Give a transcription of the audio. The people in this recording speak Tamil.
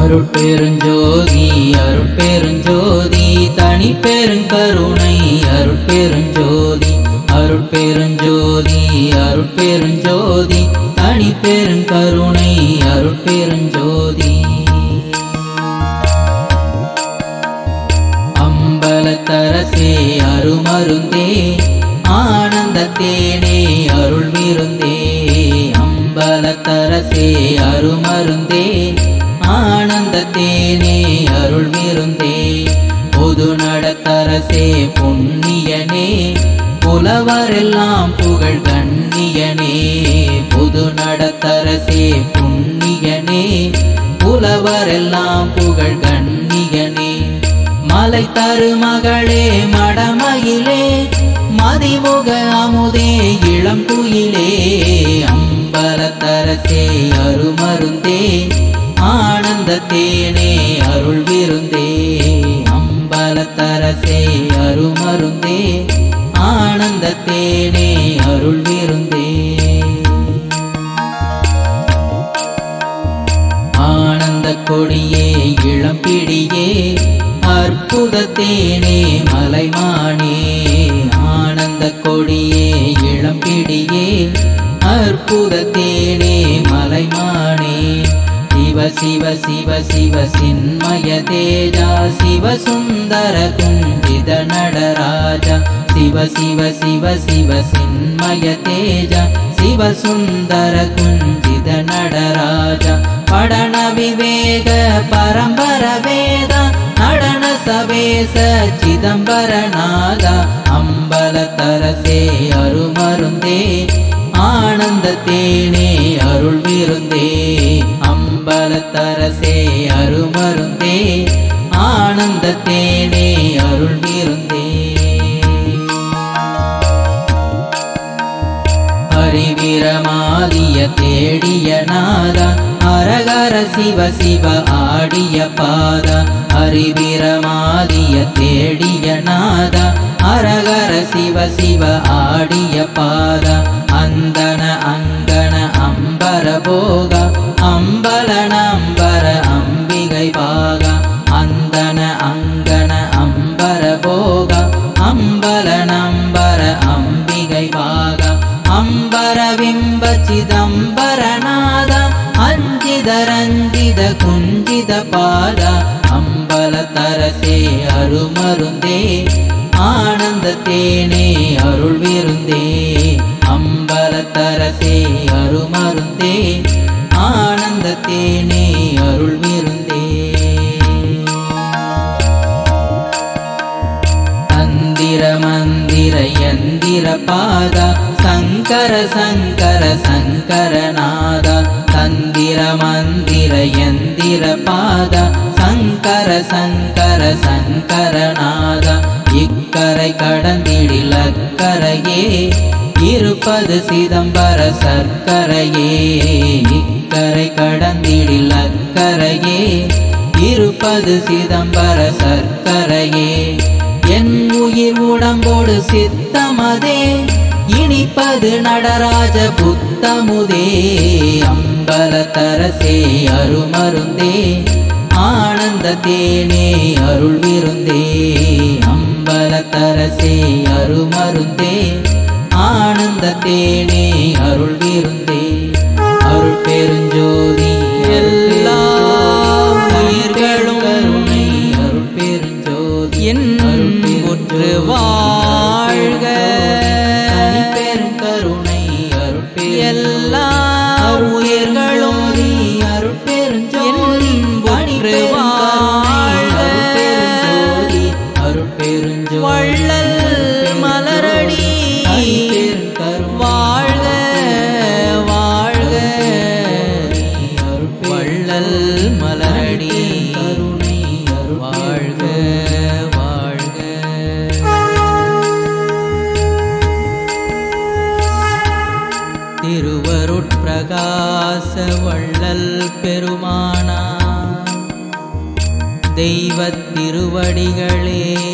அருட்பெருஞ்சோதி அருட்பெருஞ்சோதி தனி பெருங்கருணை அருட்பெருஞ்சோதி அருட்பெருஞ்சோதி அருட்பெருஞ்சோதி தனி பெருங்கருணை அருட்பெருஞ்சோதி அம்பலத்தரசே அருமருந்தே ஆனந்த தேனே அருள் விருந்தே அம்பலத்தரசே அருமருந்தே ஆனந்த தேனே அருள் விருந்தே பொது நடத்தரசே புண்ணியனே புலவரெல்லாம் புகழ் கண்ணியனே புது நடத்தரசே புண்ணியனே புலவரெல்லாம் புகழ் கண்ணியனே மலை தரு மகளே மடமயிலே மதிமுக அமுதே இளம் குயிலே அம்பலத்தரசே அருமருந்தே ஆனந்த தேனே அருள் விருந்தே அம்பலத்தரசே அருமருந்தே ஆனந்த தேனே அருள் விருந்தே ஆனந்த கொடியே இளம்பிடியே அற்புத தேனே மலைமானே ஆனந்த கொடியே இளம்பிடியே அற்புத தேனே மலைமானே சிவ சிவ சிவ சிவ சின்மய தேஜா சிவ சுந்தர குஞ்சித நடராஜா சிவ சிவ சிவ சிவ சின்மய தேஜா சிவ சுந்தர குஞ்சித நடராஜா படன விவேக பரம்பர வேத நடன சவேச சிதம்பரநாத அம்பல தரசே அருமருந்தே ஆனந்த தேனே அருள் விருந்தே அம்பல தரசே அருமருந்தே ஆனந்த தேனே அருள் விருந்தே ஹரிவிரமாதிய தேடிய நாத அரகர சிவ சிவ ஆடிய பாத ஹரிவிரமாதிய தேடிய நாத அரகர சிவ சிவ ஆடிய பாத அந்தன அங்கன அம்பர போக அம்பல நம்பர அம்பிகை பாக அந்தன அங்கன அம்பர போக அம்பல நம்பர அம்பிகை பாக அம்பர ಬಿಂಬ ಚಿದಂಬರನಾದ ಅಂಜಿದ ರಂಜಿದ ಕುಂಜಿದ ಪಾದ ಅಂಬಲ ತರಸೆ ಅರುಮರುಂದೇ ஆனந்த தேனே அருள் விருந்தே அம்பல தரசே அருமருந்தே ஆனந்த தேனே அருள் விருந்தே தந்திர மந்திர யந்திர பாத சங்கர சங்கர சங்கரநாத தந்திர மந்திர யந்திர பாத சங்கர சங்கர சங்கரநாத இக்கரை கடந்திடில் அக்கரையே இருப்பது சிதம்பர சர்க்கரையே இக்கரை கடந்திடில் அக்கரையே இருப்பது சிதம்பர சர்க்கரையே என் உயிர் உடம்போடு சித்தமதே இனிப்பது நடராஜ புத்தமுதே அம்பல தரசே அருமருந்தே ஆனந்த தேனே அருள் விருந்தே அம்பல தரசே அருமருந்தே ஆனந்த தேனே அருள் விருந்தே அருள் பெருஞ்சோதி எல்லா உயிர்களும் கருணை அருள் பெருஞ்சோதி என் முற்று வாழ்க பெருங்கருணை அருள் எல்லா உயிர்களும் உயிர்களும் அருள் பெருஞ்சோதி என்புற்று வாழ்க. அருள் பெருஞ்சோதி வள்ளல் மலரடி வாழ்க வாழ்க வள்ளல் மலரடி வாழ்க வாழ்க திருவருட்பிரகாச வள்ளல் பெருமானா தெய்வத் திருவடிகளே